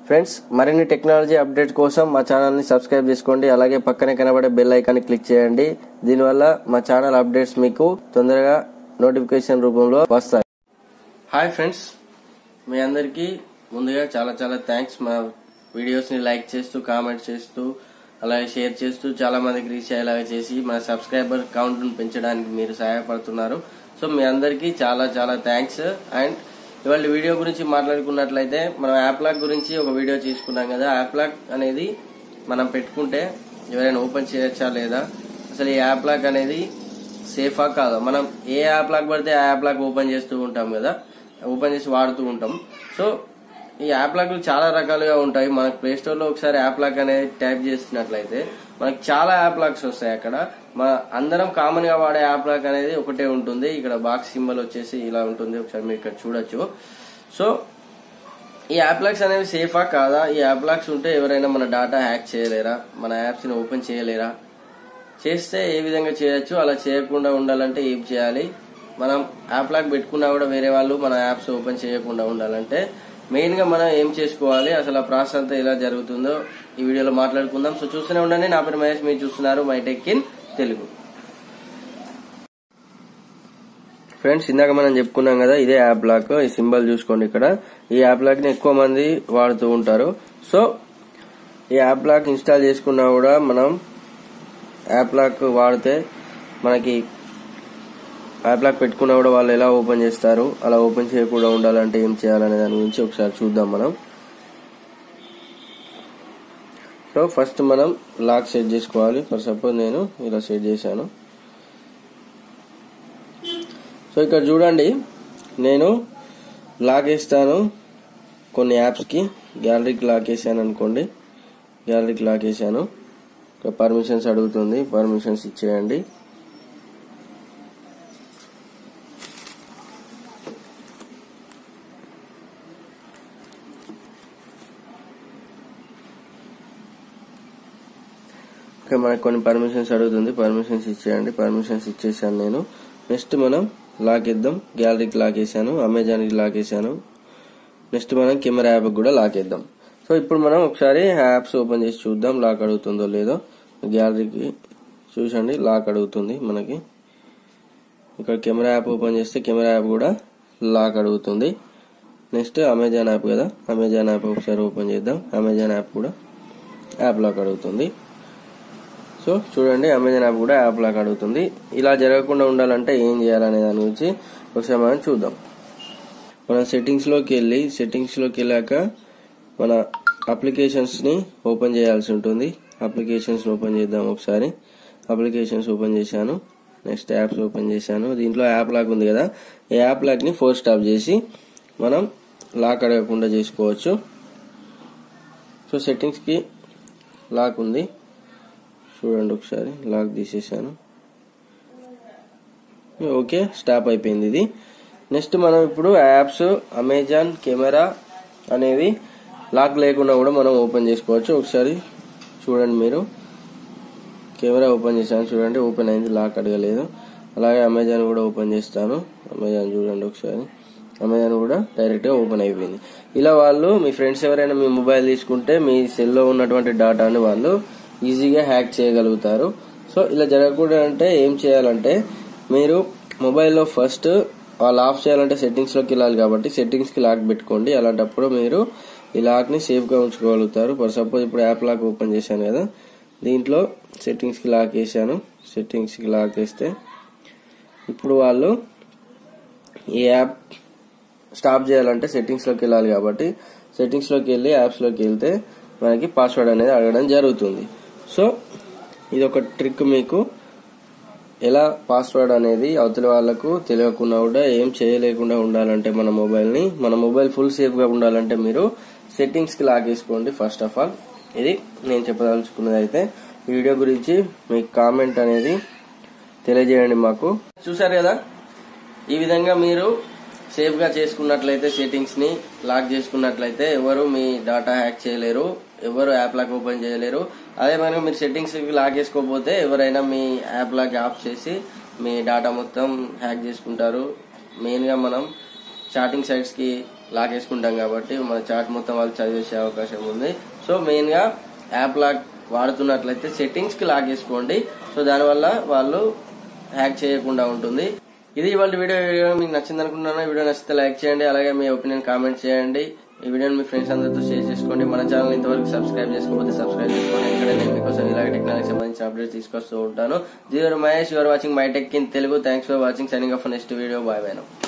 friends మరిన్ని technology update కోసం మా ఛానల్ని సబ్స్క్రైబ్ చేసుకోండి అలాగే పక్కనే కనబడే బెల్ ఐకాన్ని క్లిక్ చేయండి దీనివల్ల మా ఛానల్ అప్డేట్స్ మీకు తొందరగా నోటిఫికేషన్ రూపంలో వస్తాయి హాయ్ ఫ్రెండ్స్ మీ అందరికీ ముందుగా చాలా చాలా థ్యాంక్స్ మా వీడియోస్ని లైక్ చేస్తూ కామెంట్ చేస్తూ అలాగే షేర్ చేస్తూ చాలా మందికి రీచ్ అయ్యేలాగా చేసి మన సబ్స్క్రైబర్ కౌంట్ను పెంచడానికి మీరు సహాయపడుతున్నారు సో మీ అందరికీ చాలా చాలా థ్యాంక్స్ అండ్ ఇవాళ వీడియో గురించి మాట్లాడుకున్నట్లయితే మనం యాప్ లాక్ గురించి ఒక వీడియో తీసుకున్నాం కదా యాప్ లాక్ అనేది మనం పెట్టుకుంటే ఎవరైనా ఓపెన్ చేయొచ్చా లేదా అసలు ఈ యాప్ లాక్ అనేది సేఫా కాదా మనం ఏ యాప్ లాక్ పడితే ఆ యాప్ లాక్ ఓపెన్ చేస్తూ ఉంటాం కదా ఓపెన్ చేసి వాడుతూ ఉంటాం సో ఈ యాప్ లాక్లు చాలా రకాలుగా ఉంటాయి మనకు ప్లే స్టోర్ లో ఒకసారి యాప్ లాక్ అనేది టైప్ చేసినట్లయితే మనకి చాలా యాప్ లాక్స్ వస్తాయి అక్కడ మన అందరం కామన్ గా వాడే యాప్ లాక్ అనేది ఒకటే ఉంటుంది ఇక్కడ బాక్స్ సింబల్ వచ్చేసి ఇలా ఉంటుంది ఒకసారి మీరు ఇక్కడ చూడొచ్చు సో ఈ యాప్ లాక్స్ అనేవి సేఫా కాదా ఈ యాప్ లాక్స్ ఉంటే ఎవరైనా మన డేటా హ్యాక్ చేయలేరా మన యాప్స్ ని ఓపెన్ చేయలేరా చేస్తే ఏ విధంగా చేయొచ్చు అలా చేయకుండా ఉండాలంటే ఏం చేయాలి మనం యాప్ లాక్ పెట్టుకున్నా కూడా వేరే వాళ్ళు మన యాప్స్ ఓపెన్ చేయకుండా ఉండాలంటే మెయిన్ గా మనం ఏం చేసుకోవాలి అసలు ఆ ప్రాసెస్ అంతా ఎలా జరుగుతుందో ఈ వీడియోలో మాట్లాడుకుందాం సో చూస్తూనే ఉండండి నా పేరు మహేష్ మీరు చూస్తున్నారు my tech in Telugu friends ఇందాక మనం చెప్పుకున్నాం కదా ఇదే యాప్ లాక్ ఈ సింబల్ చూసుకోండి ఇక్కడ ఈ యాప్ లాక్ ని ఎక్కువ మంది వాడుతూ ఉంటారు సో ఈ యాప్ లాక్ ఇన్స్టాల్ చేసుకున్నా కూడా మనం యాప్ లాక్ వాడితే మనకి యాప్ లాక్ పెట్టుకున్నా కూడా వాళ్ళు ఎలా ఓపెన్ చేస్తారు అలా ఓపెన్ చేయకుండా ఉండాలంటే ఏం చేయాలనే దాని గురించి ఒకసారి చూద్దాం మనం సో ఫస్ట్ మనం లాక్ సెట్ చేసుకోవాలి ఫర్ సపోజ్ నేను ఇలా సెట్ చేశాను సో ఇక్కడ చూడండి నేను లాక్ వేస్తాను కొన్ని యాప్స్కి గ్యాలరీకి లాక్ వేసాను అనుకోండి గ్యాలరీకి లాక్ వేసాను ఇక్కడ పర్మిషన్స్ అడుగుతుంది పర్మిషన్స్ ఇచ్చేయండి ఓకే మనకు కొన్ని పర్మిషన్స్ అడుగుతుంది పర్మిషన్స్ ఇచ్చేయండి పర్మిషన్స్ ఇచ్చేసాను నేను నెక్స్ట్ మనం లాక్ ఇద్దాం గ్యాలరీకి లాక్ వేసాను అమెజాన్కి లాక్ వేసాను నెక్స్ట్ మనం కెమెరా యాప్ కూడా లాక్ వేద్దాం సో ఇప్పుడు మనం ఒకసారి యాప్స్ ఓపెన్ చేసి చూద్దాం లాక్ అడుగుతుందో లేదో గ్యాలరీకి చూసండి లాక్ అడుగుతుంది మనకి ఇక్కడ కెమెరా యాప్ ఓపెన్ చేస్తే కెమెరా యాప్ కూడా లాక్ అడుగుతుంది నెక్స్ట్ అమెజాన్ యాప్ కదా అమెజాన్ యాప్ ఒకసారి ఓపెన్ చేద్దాం అమెజాన్ యాప్ కూడా యాప్ లాక్ అడుగుతుంది సో చూడండి అమెజాన్ యాప్ కూడా యాప్ లాక్ అడుగుతుంది ఇలా జరగకుండా ఉండాలంటే ఏం చేయాలనే దాని గురించి ఒకసారి మనం చూద్దాం మన సెట్టింగ్స్లోకి వెళ్ళి సెట్టింగ్స్లోకి వెళ్ళాక మన అప్లికేషన్స్ని ఓపెన్ చేయాల్సి ఉంటుంది అప్లికేషన్స్ ఓపెన్ చేద్దాం ఒకసారి అప్లికేషన్స్ ఓపెన్ చేశాను నెక్స్ట్ యాప్స్ ఓపెన్ చేశాను దీంట్లో యాప్ లాక్ ఉంది కదా ఈ యాప్ లాక్ని ఫోర్ స్టాప్ చేసి మనం లాక్ అడగకుండా చేసుకోవచ్చు సో సెట్టింగ్స్కి లాక్ ఉంది చూడండి ఒకసారి లాక్ తీసేసాను ఓకే స్టాప్ అయిపోయింది ఇది నెక్స్ట్ మనం ఇప్పుడు యాప్స్ అమెజాన్ కెమెరా అనేవి లాక్ లేకుండా కూడా మనం ఓపెన్ చేసుకోవచ్చు ఒకసారి చూడండి మీరు కెమెరా ఓపెన్ చేశాను చూడండి ఓపెన్ అయింది లాక్ అడగలేదు అలాగే అమెజాన్ కూడా ఓపెన్ చేస్తాను అమెజాన్ చూడండి ఒకసారి అమెజాన్ కూడా డైరెక్ట్గా ఓపెన్ అయిపోయింది ఇలా వాళ్ళు మీ ఫ్రెండ్స్ ఎవరైనా మీ మొబైల్ తీసుకుంటే మీ సెల్లో ఉన్నటువంటి డేటాని వాళ్ళు ఈజీగా హ్యాక్ చేయగలుగుతారు సో ఇలా జరగకూడదు అంటే ఏం చేయాలంటే మీరు మొబైల్లో ఫస్ట్ వాళ్ళు ఆఫ్ చేయాలంటే సెట్టింగ్స్లోకి వెళ్ళాలి కాబట్టి సెట్టింగ్స్కి లాక్ పెట్టుకోండి అలాంటప్పుడు మీరు ఈ లాక్ని సేఫ్గా ఉంచుకోగలుగుతారు ఫర్ సపోజ్ ఇప్పుడు యాప్ లాక్ ఓపెన్ చేశాను కదా దీంట్లో సెట్టింగ్స్కి లాక్ వేసాను సెట్టింగ్స్కి లాక్ వేస్తే ఇప్పుడు వాళ్ళు ఈ యాప్ స్టాప్ చేయాలంటే సెట్టింగ్స్లోకి వెళ్ళాలి కాబట్టి సెట్టింగ్స్లోకి వెళ్ళి యాప్స్లోకి వెళ్తే మనకి పాస్వర్డ్ అనేది అడగడం జరుగుతుంది సో ఇది ఒక ట్రిక్ మీకు ఎలా పాస్వర్డ్ అనేది అవతల వాళ్ళకు తెలియకుండా కూడా ఏం చేయలేకుండా ఉండాలంటే మన మొబైల్ని మన మొబైల్ ఫుల్ సేఫ్గా ఉండాలంటే మీరు సెట్టింగ్స్కి లాగేసుకోండి ఫస్ట్ ఆఫ్ ఆల్ ఇది నేను చెప్పదలుచుకున్నది అయితే ఈ వీడియో గురించి మీకు కామెంట్ అనేది తెలియజేయండి మాకు చూసారు కదా ఈ విధంగా మీరు సేఫ్ గా చేసుకున్నట్లయితే సెట్టింగ్స్ ని లాక్ చేసుకున్నట్లయితే ఎవరు మీ డేటా హ్యాక్ చేయలేరు ఎవరు యాప్ లాక్ ఓపెన్ చేయలేరు అదే మనకు మీరు సెట్టింగ్స్ లాక్ చేసుకోకపోతే ఎవరైనా మీ యాప్ లాక్ ఆఫ్ చేసి మీ డేటా మొత్తం హ్యాక్ చేసుకుంటారు మెయిన్ గా మనం చాటింగ్ సైట్స్ కి లాక్ వేసుకుంటాం కాబట్టి మన చాట్ మొత్తం వాళ్ళు చదివేసే అవకాశం ఉంది సో మెయిన్ గా యాప్ లాక్ వాడుతున్నట్లయితే సెట్టింగ్స్ కి లాక్ వేసుకోండి సో దానివల్ల వాళ్ళు హ్యాక్ చేయకుండా ఉంటుంది ఇది ఇవాళ వీడియో వీడియో మీకు నచ్చింది అనుకుంటున్నాను ఈ వీడియో నచ్చితే లైక్ చేయండి అలాగే మీ ఒపీనియన్ కామెంట్ చేయండి ఈ వీడియోని మీ ఫ్రెండ్స్ అందరితో షేర్ చేసుకోండి మన ఛానల్ ఇంతవరకు సబ్స్క్రైబ్ చేసుకోకపోతే సబ్స్క్రైబ్ చేసుకోండి ఇక్కడ నేను మీకోసం ఇలాగే టెక్నాలజీ సంబంధించిన అప్డేట్స్ తీసుకొస్తూ ఉంటాను జీరో Mahesh your watching my tech in Telugu thanks for watching signing off next video bye by